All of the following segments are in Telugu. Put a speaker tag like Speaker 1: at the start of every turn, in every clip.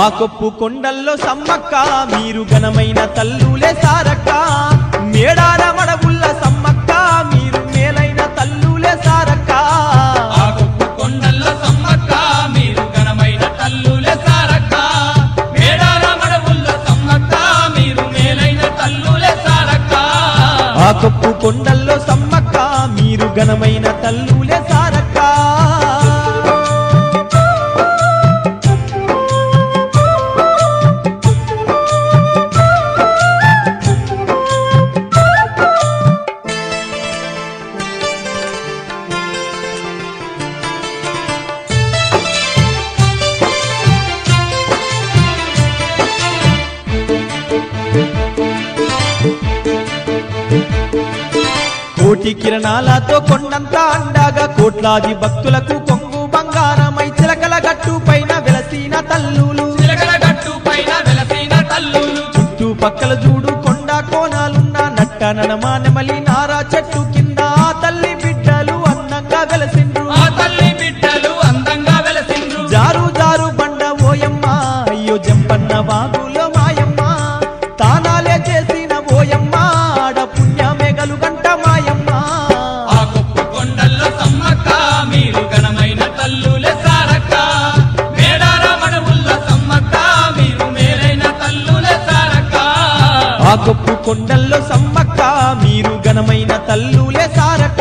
Speaker 1: కొప్పు కొండల్లో సమ్మక్క మీరు ఘనమైన తల్లులే సారక్క మేడార మడగుల్ల సమ్మక్క మీరు మేలైన తల్లులే సారక్క
Speaker 2: ఆ గొప్ప కొండల్లో సమ్మక్క మీరు ఘనమైన తల్లులే సారక్క మేడార మడవుల్లో సమ్మక్క మీరు మేలైన తల్లులే సారక్క
Speaker 1: ఆ కొప్పు కొండల్లో సమ్మక్క మీరు ఘనమైన తల్లులే సారక్క కోటి కిరణాలతో కొండంతా అండాగా కోట్లాది భక్తులకు కొంగు బంగారమై చిలకల గట్టు పైన వెలసిన తల్లులు
Speaker 2: చిలకల గట్టు పైన వెలసిన తల్లులు
Speaker 1: చుట్టుపక్కల చూడు కొండ కోణాలున్న నట్ట నడమా నెమలి నారా చెట్టు కింద ఆ తల్లి బిడ్డలు అందంగా వెలసిండ్రు
Speaker 2: ఆ తల్లి బిడ్డలు అందంగా వెలసిండ్రు
Speaker 1: జారు జారు బండ ఓయమ్మ అయ్యో జంపన్న వాగులో మాయమ్మ తానాలే చేసిన ఓయమ్మ ఆడ పుణ్యమే గలుగంట మాయమ్మ
Speaker 2: ఆ గొప్ప కొండల్లో సమ్మక్క మీరు ఘనమైన తల్లులే సారక్క మేడార మడవుల్లో సమ్మక్క మీరు మేలైన తల్లులే సారక్క
Speaker 1: ఆ గొప్పు కొండల్లో సమ్మక్క మీరు ఘనమైన తల్లులే సారక్క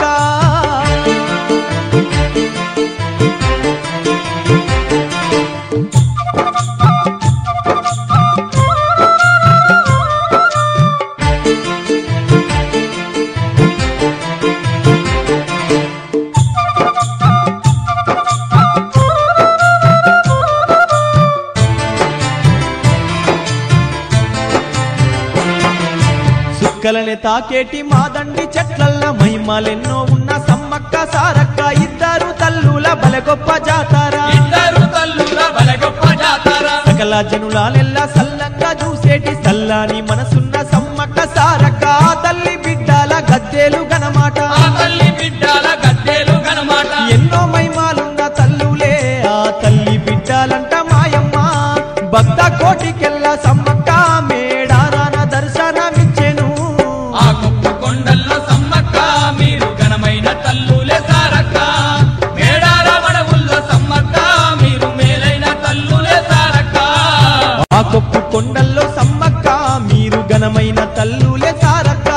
Speaker 1: సుక్కలనే తాకేటి మాదండి చెట్లల్ల మహిమలెన్నో ఉన్న సమ్మక్క సారక్క ఇద్దరు తల్లుల బల గొప్ప జాతారా
Speaker 2: ఇద్దరు తల్లుల బల గొప్ప జాతర
Speaker 1: సకల జనులాలెల్లా సల్లంగా చూసేటి సల్లాని మనసున్న సమ్మక్క సారక్క ఆ తల్లి బిడ్డల గద్దెలు గనమాట
Speaker 2: ఆ తల్లి బిడ్డల గద్దెలు ఘనమాట
Speaker 1: ఎన్నో మహిమాలున్న తల్లులే ఆ తల్లి బిడ్డలంట మాయమ్మ భక్త కోటికెల్లా సమ్మక్క మేడారాన దర్శనమిచ్చెను
Speaker 2: ఆ గొప్ప కొండల్లో సమ్మక్క మీరు ఘనమైన తల్లులే సారక్క మేడార మడవుల్లో సమ్మక్క మీరు మేలైన తల్లులే సారక్క
Speaker 1: ఆ కొప్పు కొండల్లో సమ్మక్క మీరు ఘనమైన తల్లులే సారక్క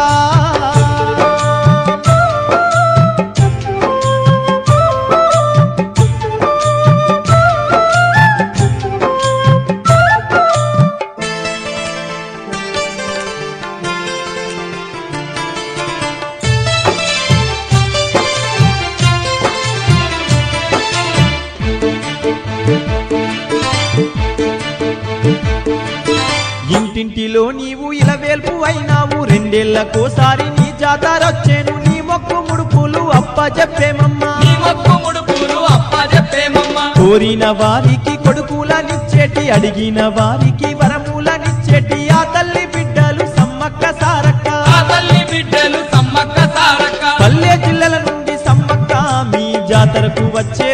Speaker 1: ఇంటింటిలో నీవు ఇలవేల్పు అయినావు రెండేళ్లకోసారి నీ జాతరొచ్చేను నీ మొక్కు ముడుపులు అప్ప చెప్పేమమ్మా
Speaker 2: నీ మొక్కు ముడుపులు అప్ప చెప్పేమమ్మ
Speaker 1: కోరిన వారికి కొడుకులనిచ్చేటి అడిగిన వారికి వరములనిచ్చేటి ఆ తల్లి బిడ్డలు సమ్మక్క సారక్క
Speaker 2: ఆ తల్లి బిడ్డలు సమ్మక్క సారక్క
Speaker 1: పల్లె జిల్లల నుండి సమ్మక్క మీ జాతరకు వచ్చే